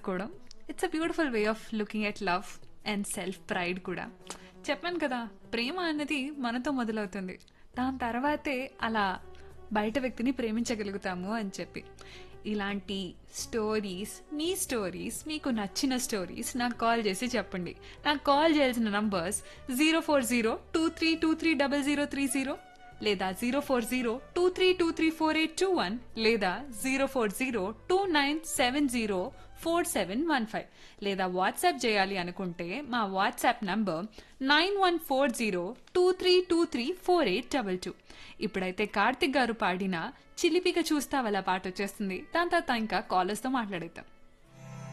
అనుకోవడం it's a beautiful way of looking at love and self pride కూడా చెప్పాను కదా ప్రేమ అన్నది మనతో మొదలవుతుంది దాని తర్వాతే అలా బయట వ్యక్తిని ప్రేమించగలుగుతాము అని చెప్పి ఇలాంటి స్టోరీస్ మీ స్టోరీస్ మీకు నచ్చిన స్టోరీస్ నాకు కాల్ చేసి చెప్పండి నాకు కాల్ చేయాల్సిన numbers zero four zero two three two three double zero three zero లేదా zero four zero two three two three four eight two one లేదా zero four zero two nine seven zero four seven one five లేదా WhatsApp చేయాలి అనుకుంటే మా WhatsApp number nine one four zero two three two three four eight double two ఇప్పుడైతే కార్తిక్ గారు పాడిన చిలిపిగా చూస్తావలా పాట వచ్చేస్తుంది దాని తర్వాత ఇంకా కాలర్స్తో మాట్లాడేద్దాం